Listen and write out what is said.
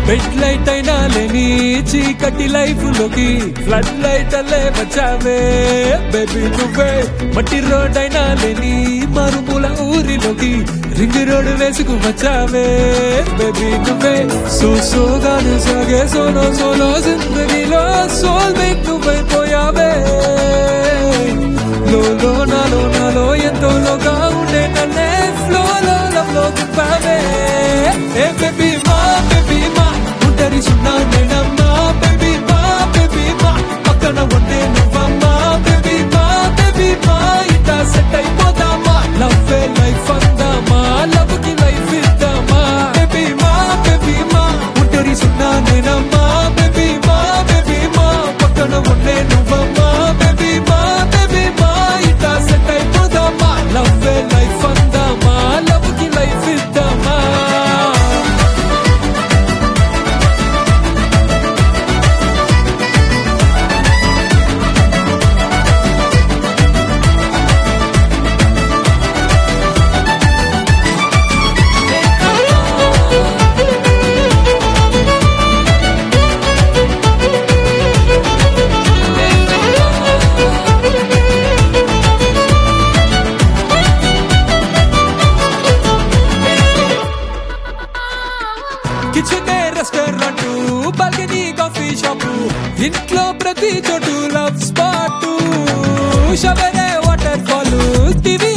bed light అయినా లేని చీకటి లైఫ్ లోకి ఫ్లడ్ లైట్ అల్లే వచ్చావే బేబీ నువ్వే మట్టి రోడ్ అయినా లేని మరుమూల ఊరిలోకి రింగ్ రోడ్ వేసుకు వచ్చావే బేబీ నువ్వే సో సోగాను సాగే సోలో సోలో జిందగీలో సోల్ మేట్ నువ్వైపోయావే లోలో నాలో నాలో ఎంతో లోగా ఉండే నన్నే ఫ్లో లో లవ్ లో తిప్పావే ఏ బేబీ మా బేబీ మా ఒంటరి సున్నా నేనమ్మా బేబీ మా బేబీ మా పక్కన ఉండే నువ్వమ్మా బేబీ మా బేబీ మా ఇట్లా సెట్ అయిపోదామా లవ్ లైఫ్ అందామా లవ్ కి లైఫ్ ఇద్దామా బేబీ మా బేబీ మా ఒంటరి సున్నా నేనమ్మా బేబీ మా బేబీ మా పక్కన ఉండే నువ్వమ్మా బేబీ మా బేబీ మా ఇట్లా సెట్ అయిపోదామా లవ్ లైఫ్ అందామా లవ్ కి లైఫ్ ఇద్దామా kitchen restaurant balcony coffee shop ఇంట్లో ప్రతి చోటు లవ్ స్పాట్ షవరే వాటర్ ఫాల్ టీవీ